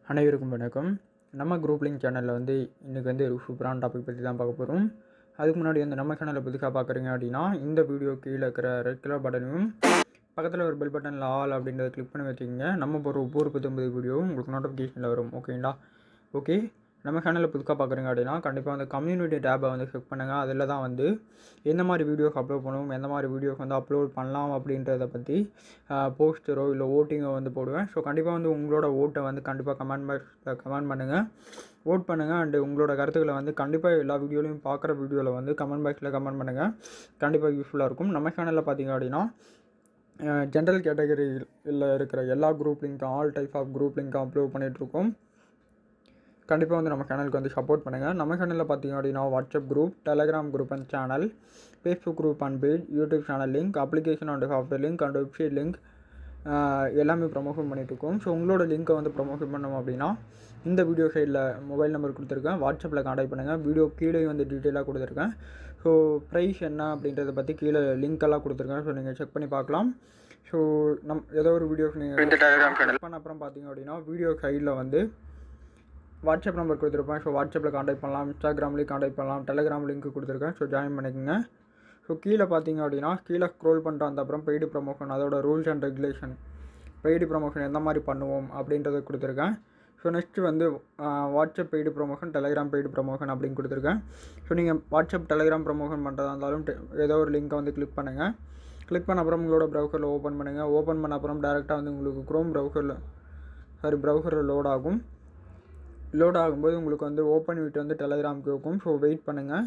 அனைவருக்கும் வணக்கம் நம்ம குரூப் லிங்க் சேனலில் வந்து இன்றைக்கி வந்து ஒரு சூப்பரான டாபிக் பற்றி தான் பார்க்க போகிறோம் அதுக்கு முன்னாடி வந்து நம்ம சேனலை புதுசாக பார்க்குறீங்க அப்படின்னா இந்த வீடியோ கீழே இருக்கிற ரெட் கலர் பட்டனையும் பக்கத்தில் ஒரு பெல் பட்டனில் ஆல் அப்படின்றத கிளிக் பண்ணி வச்சுக்கோங்க நம்ம போகிற ஒவ்வொரு புத்தம்பது வீடியோவும் உங்களுக்கு நோட்டிஃபிகேஷனில் வரும் ஓகேங்களா ஓகே நம்ம சேனலில் புதுசாக பார்க்குறீங்க அப்படின்னா கண்டிப்பாக வந்து கம்யூனிட்டி டேப்பை வந்து செக் பண்ணுங்கள் அதில் தான் வந்து எந்த மாதிரி வீடியோஸ் அப்லோட் பண்ணுவோம் எந்த மாதிரி வீடியோஸ் வந்து அப்லோட் பண்ணலாம் அப்படின்றத பற்றி போஸ்டரோ இல்லை ஓட்டிங்கோ வந்து போடுவேன் ஸோ கண்டிப்பாக வந்து உங்களோட ஓட்டை வந்து கண்டிப்பாக கமெண்ட் பாக்ஸில் கமெண்ட் பண்ணுங்கள் ஓட் பண்ணுங்கள் அண்டு உங்களோட கருத்துக்களை வந்து கண்டிப்பாக எல்லா வீடியோலையும் பார்க்குற வீடியோவில் வந்து கமெண்ட் பாக்ஸில் கமெண்ட் பண்ணுங்கள் கண்டிப்பாக யூஸ்ஃபுல்லாக இருக்கும் நம்ம சேனலில் பார்த்தீங்க அப்படின்னா ஜென்ரல் கேட்டகரியில் இருக்கிற எல்லா குரூப் லிங்க்கும் ஆல் டைப் ஆஃப் குரூப் லிங்க்கும் அப்லோட் பண்ணிகிட்ருக்கோம் கண்டிப்பாக வந்து நம்ம சேனலுக்கு வந்து சப்போர்ட் பண்ணுங்கள் நம்ம சேனலில் பார்த்தீங்க அப்படின்னா WhatsApp group Telegram group and channel Facebook group and page YouTube channel link application and software link and website link எல்லாமே ப்ரொமோஷன் பண்ணிகிட்ருக்கோம் ஸோ உங்களோட லிங்க்கை வந்து ப்ரொமோஷன் பண்ணோம் அப்படின்னா இந்த வீடியோ சைடில் மொபைல் நம்பர் கொடுத்துருக்கேன் வாட்ஸ்அப்பில் காண்டாக்ட் பண்ணுங்கள் வீடியோ கீழே வந்து டீட்டெயிலாக கொடுத்துருக்கேன் ஸோ ப்ரைஸ் என்ன அப்படின்றத பற்றி கீழே லிங்க் எல்லாம் கொடுத்துருக்கேன் ஸோ நீங்கள் செக் பண்ணி பார்க்கலாம் ஸோ நம் ஏதோ ஒரு வீடியோ நீங்கள் இந்த டெலிகிராம் சேனல் பண்ண அப்புறம் பார்த்தீங்க அப்படின்னா வீடியோ சைடில் வந்து வாட்ஸ்அப் நம்பர் கொடுத்துருப்பேன் ஸோ வாட்ஸ்அப்பில் காண்டாக்ட் பண்ணலாம் இன்ஸ்டாகிராம்லேயும் காண்டாக்ட் பண்ணலாம் டெலிகிராம் லிங்க் கொடுத்துருக்கேன் ஸோ ஜாயின் பண்ணிக்கோங்க ஸோ கீழே பார்த்தீங்க அப்படின்னா கீழே ஸ்க்ரோல் பண்ணிட்டு அந்த அப்புறம் பெய்டு ப்ரமோஷன் அதோட rules and regulation paid promotion எந்த மாதிரி பண்ணுவோம் அப்படின்றத கொடுத்துருக்கேன் ஸோ நெக்ஸ்ட்டு வந்து WhatsApp paid promotion Telegram paid promotion அப்படின்னு கொடுத்துருக்கேன் ஸோ நீங்கள் வாட்ஸ்அப் டெலிகிராம் ப்ரமோஷன் பண்ணுறதா இருந்தாலும் te- ஏதோ ஒரு லிங்க்கை வந்து கிளிக் பண்ணுங்கள் கிளிக் பண்ண அப்புறம் உங்களோட ப்ரௌசரில் ஓப்பன் பண்ணுங்கள் ஓப்பன் பண்ண அப்புறம் டேரெக்டாக வந்து உங்களுக்கு க்ரோம் ப்ரௌசரில் சாரி ப்ரௌசரில் லோட் ஆகும் லோட் ஆகும்போது உங்களுக்கு வந்து ஓப்பன் விட்டு வந்து டெலிகிராம் கேட்கும் ஸோ வெயிட் பண்ணுங்கள்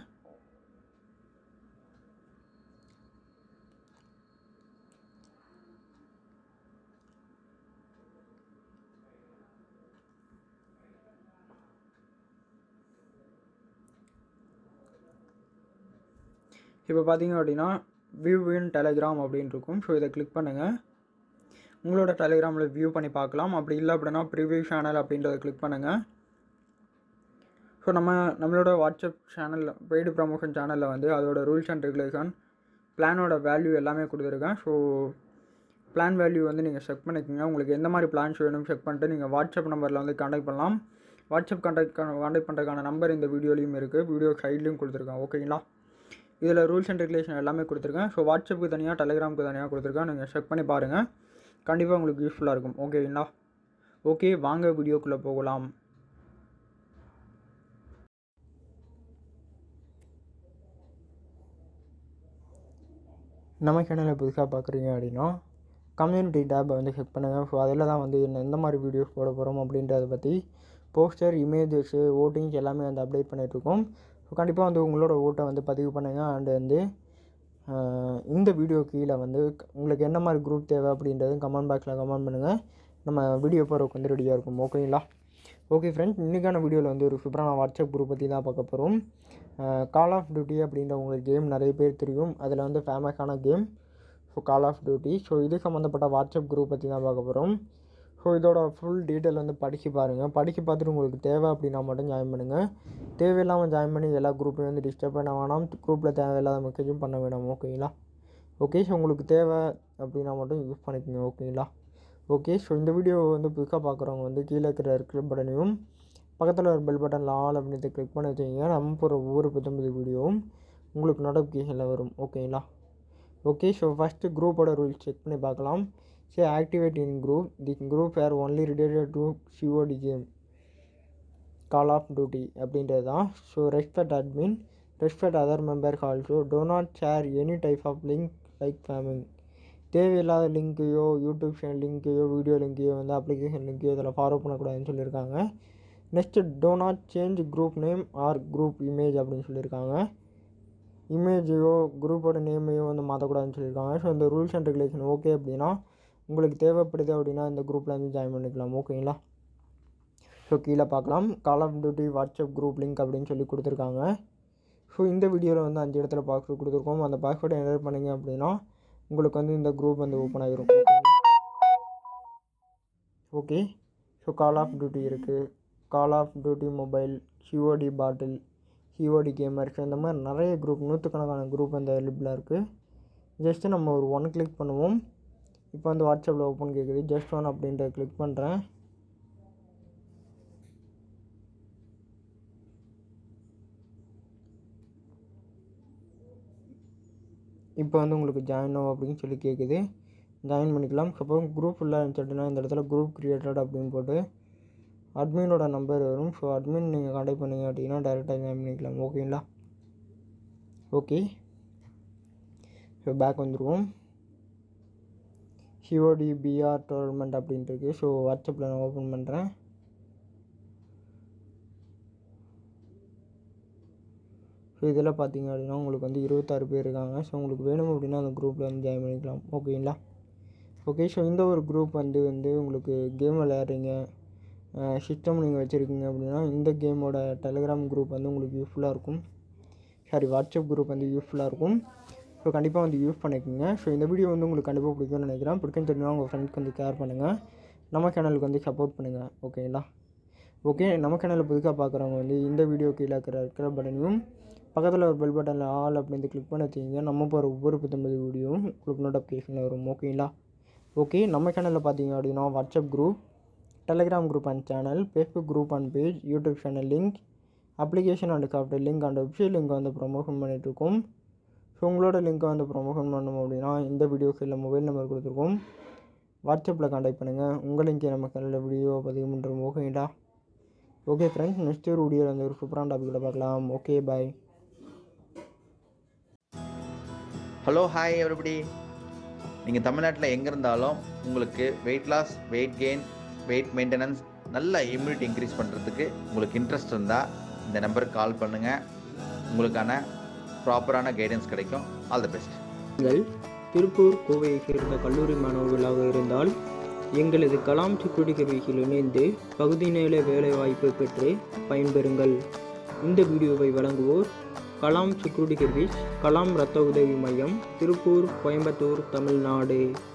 இப்போ பார்த்தீங்க அப்படின்னா வியூ இன் டெலிகிராம் அப்படின்னு இருக்கும் ஸோ இதை கிளிக் பண்ணுங்கள் உங்களோட டெலிகிராமில் வியூ பண்ணி பார்க்கலாம் அப்படி இல்லை அப்படின்னா ப்ரிவியூ சேனல் அப்படின்றத கிளிக் பண்ணுங்கள் ஸோ நம்ம நம்மளோட வாட்ஸ்அப் சேனலில் பெய்டு ப்ரமோஷன் சேனலில் வந்து அதோட ரூல்ஸ் அண்ட் ரெகுலேஷன் பிளானோட வேல்யூ எல்லாமே கொடுத்துருக்கேன் ஸோ பிளான் வேல்யூ வந்து நீங்கள் செக் பண்ணிக்கோங்க உங்களுக்கு எந்த மாதிரி பிளான்ஸ் வேணும் செக் பண்ணிட்டு நீங்கள் வாட்ஸ்அப் நம்பரில் வந்து காண்டாக்ட் பண்ணலாம் வாட்ஸ்அப் காண்டாக்ட் காண்டாக்ட் பண்ணுறதுக்கான நம்பர் இந்த வீடியோலையும் இருக்குது வீடியோ சைட்லையும் கொடுத்துருக்கேன் ஓகேங்களா இதில் ரூல்ஸ் அண்ட் ரெகுலேஷன் எல்லாமே கொடுத்துருக்கேன் ஸோ வாட்ஸ்அப்புக்கு தனியாக டெலிகிராமுக்கு தனியாக கொடுத்துருக்கேன் நீங்கள் செக் பண்ணி பாருங்கள் கண்டிப்பாக உங்களுக்கு யூஸ்ஃபுல்லாக இருக்கும் ஓகேங்களா ஓகே வாங்க வீடியோக்குள்ளே போகலாம் நம்ம சேனலை புதுசாக பார்க்குறீங்க அப்படின்னா கம்யூனிட்டி டேப்பை வந்து செக் பண்ணுங்கள் ஸோ அதில் தான் வந்து என்ன எந்த மாதிரி வீடியோஸ் போட போகிறோம் அப்படின்றத பற்றி போஸ்டர் இமேஜஸ்ஸு ஓட்டிங்ஸ் எல்லாமே வந்து அப்டேட் பண்ணிகிட்ருக்கோம் ஸோ கண்டிப்பாக வந்து உங்களோட ஓட்டை வந்து பதிவு பண்ணுங்கள் அண்டு வந்து ஆஹ், இந்த வீடியோ கீழே வந்து உங்களுக்கு என்ன மாதிரி குரூப் தேவை அப்படின்றதும் கமெண்ட் பாக்ஸில் கமெண்ட் பண்ணுங்கள் நம்ம வீடியோ போகிறதுக்கு வந்து ரெடியாக இருக்கும் ஓகேங்களா ஓகே ஃப்ரெண்ட்ஸ் இன்றைக்கான வீடியோவில் வந்து ஒரு சூப்பரான வாட்ஸ்அப் குரூப் பற்றி தான் பார்க்க போகிறோம் கால் ஆஃப் டியூட்டி அப்படின்ற உங்களுக்கு கேம் நிறைய பேர் தெரியும் அதில் வந்து ஃபேமஸான game so Call of Duty so இது சம்மந்தப்பட்ட வாட்ஸ்அப் குரூப் பற்றி தான் பார்க்க போகிறோம் ஸோ இதோட ஃபுல் டீட்டெயில் வந்து படித்து பாருங்கள் படித்து பார்த்துட்டு உங்களுக்கு தேவை அப்படின்னா மட்டும் ஜாயின் பண்ணுங்கள் தேவையில்லாமல் ஜாயின் பண்ணி எல்லா குரூப்பையும் வந்து டிஸ்டர்ப் பண்ண வேணாம் குரூப்பில் தேவையில்லாத மெசேஜும் பண்ண வேணாம் ஓகேங்களா ஓகே ஸோ உங்களுக்கு தேவை அப்படின்னா மட்டும் யூஸ் பண்ணிக்கோங்க ஓகேங்களா ஓகே ஸோ இந்த வீடியோ வந்து புதுசாக பார்க்குறவங்க வந்து கீழே இருக்கிற கிளிக் பட்டனையும் பக்கத்தில் ஒரு பெல் பட்டனில் ஆல் அப்படின்னு கிளிக் பண்ணி வச்சிங்க நம்ம போகிற ஒவ்வொரு புத்தம்பது வீடியோவும் உங்களுக்கு நோட்டிஃபிகேஷனில் வரும் ஓகேங்களா ஓகே ஸோ ஃபஸ்ட்டு குரூப்போட ரூல்ஸ் செக் பண்ணி பார்க்கலாம் சரி activate in group the group are only related to COD game Call of Duty அப்படின்றது தான் so respect admin respect other members also do not share any type of link like spamming தேவையில்லாத லிங்க்கையோ YouTube channel லிங்க்கையோ video லிங்க்கையோ வந்து application லிங்க்கையோ இதில் forward பண்ணக்கூடாதுன்னு சொல்லியிருக்காங்க next do not change group name or group image அப்படின்னு சொல்லியிருக்காங்க இமேஜையோ குரூப்போட நேமையோ வந்து மாற்றக்கூடாதுன்னு சொல்லியிருக்காங்க ஸோ இந்த ரூல்ஸ் அண்ட் ரெகுலேஷன் ஓகே அப்படின்னா உங்களுக்கு தேவைப்படுது அப்படின்னா இந்த குரூப்பில் வந்து ஜாயின் பண்ணிக்கலாம் ஓகேங்களா ஸோ கீழே பார்க்கலாம் Call of Duty WhatsApp group link அப்படின்னு சொல்லி கொடுத்துருக்காங்க ஸோ இந்த வீடியோவில் வந்து அஞ்சு இடத்துல பாஸ்வேர்ட் கொடுத்துருக்கோம் அந்த பாஸ்வேர்டை என்டர் பண்ணீங்க அப்படின்னா உங்களுக்கு வந்து இந்த குரூப் வந்து ஓப்பன் ஆகிரும் okay so Call of Duty இருக்குது Call of Duty mobile COD battle COD gamers இந்த மாதிரி நிறைய குரூப் நூற்றுக்கணக்கான குரூப் அந்த லிப்பில் இருக்குது ஜஸ்ட்டு நம்ம ஒரு ஒன் கிளிக் பண்ணுவோம் இப்போ வந்து வாட்ஸ்அப்பில் ஓப்பன் கேட்குது ஜஸ்ட் ஒன் அப்படின்றத கிளிக் பண்ணுறேன் இப்போ வந்து உங்களுக்கு ஜாயின் ஆகும் அப்படின்னு சொல்லி கேட்குது ஜாயின் பண்ணிக்கலாம் சப்போஸ் குரூப் ஃபுல்லாக இருந்துச்சுன்னா இந்த இடத்துல குரூப் கிரியேட்டட் அப்படின்னு போட்டு அட்மினோட நம்பர் வரும் ஸோ அட்மின் நீங்கள் கான்டாக்ட் பண்ணீங்க அப்படின்னா டேரெக்டாக ஜாயின் பண்ணிக்கலாம் ஓகேங்களா ஓகே ஸோ பேக் வந்துடுவோம் சிஓடி பிஆர் டோர்னமெண்ட் அப்படின்ட்டு இருக்குது ஸோ வாட்ஸ்அப்பில் நான் ஓப்பன் பண்ணுறேன் ஸோ இதில் பார்த்தீங்க அப்படின்னா உங்களுக்கு வந்து இருபத்தாறு பேர் இருக்காங்க ஸோ உங்களுக்கு வேணும் அப்படின்னா அந்த குரூப்பில் வந்து ஜாயின் பண்ணிக்கலாம் ஓகேங்களா ஓகே ஸோ இந்த ஒரு குரூப் வந்து வந்து உங்களுக்கு கேம் விளையாடுறீங்க சிஸ்டம் நீங்கள் வச்சுருக்கீங்க அப்படின்னா இந்த கேமோட டெலிகிராம் குரூப் வந்து உங்களுக்கு யூஸ்ஃபுல்லாக இருக்கும் சாரி வாட்ஸ்அப் குரூப் வந்து யூஸ்ஃபுல்லாக இருக்கும் ஸோ கண்டிப்பாக வந்து யூஸ் பண்ணிக்கோங்க ஸோ இந்த வீடியோ வந்து உங்களுக்கு கண்டிப்பாக பிடிக்கும்னு நினைக்கிறேன் பிடிக்குன்னு தெரிஞ்சுன்னா உங்கள் ஃப்ரெண்ட்ஸ்க்கு வந்து ஷேர் பண்ணுங்கள் நம்ம சேனலுக்கு வந்து சப்போர்ட் பண்ணுங்கள் ஓகேங்களா ஓகே நம்ம சேனலில் புதுசாக பார்க்குறவங்க வந்து இந்த வீடியோ கீழே இருக்கிற இருக்கிற பட்டனையும் பக்கத்தில் ஒரு பெல் பட்டனில் ஆல் அப்படின்னு கிளிக் பண்ணி வச்சிங்க நம்ம போகிற ஒவ்வொரு புத்தம்பது வீடியோவும் உங்களுக்கு நோட்டிஃபிகேஷனில் வரும் ஓகேங்களா ஓகே நம்ம சேனலில் பார்த்தீங்க அப்படின்னா WhatsApp group Telegram group and channel Facebook group and page YouTube channel link application and software link and website link வந்து ப்ரொமோஷன் பண்ணிகிட்ருக்கோம் ஸோ உங்களோட லிங்க்கை வந்து ப்ரொமோஷன் பண்ணணும் அப்படின்னா இந்த வீடியோக்கு இல்லை மொபைல் நம்பர் கொடுத்துருக்கோம் வாட்ஸ்அப்பில் கான்டாக்ட் பண்ணுங்கள் உங்கள் லிங்க்கை நம்ம சேனலில் வீடியோ பதிவு பண்ணுறோம் ஓகேங்களா ஓகே ஃப்ரெண்ட்ஸ் நெக்ஸ்ட் ஒரு வீடியோவில் வந்து ஒரு சூப்பரான டாப்பிக்கில் பார்க்கலாம் okay bye hello hi everybody நீங்கள் தமிழ்நாட்டில் எங்கே இருந்தாலும் உங்களுக்கு weight loss weight gain weight maintenance நல்ல இம்யூனிட்டி இன்க்ரீஸ் பண்ணுறதுக்கு உங்களுக்கு இன்ட்ரெஸ்ட் இருந்தால் இந்த நம்பருக்கு கால் பண்ணுங்கள் உங்களுக்கான ப்ராப்பரான கைடன்ஸ் கிடைக்கும் ஆல் தி பெஸ்ட் நீங்கள் திருப்பூர் கோவையை சேர்ந்த கல்லூரி மாணவர்களாக இருந்தால் எங்களது கலாம் செக்யூரிட்டி கல்வியில் இணைந்து பகுதி நேர வேலைவாய்ப்பு பெற்று பயன்பெறுங்கள் இந்த வீடியோவை வழங்குவோர் கலாம் செக்யூரிட்டி சர்வீஸ் கலாம் இரத்த உதவி மையம் திருப்பூர் கோயம்புத்தூர் தமிழ்நாடு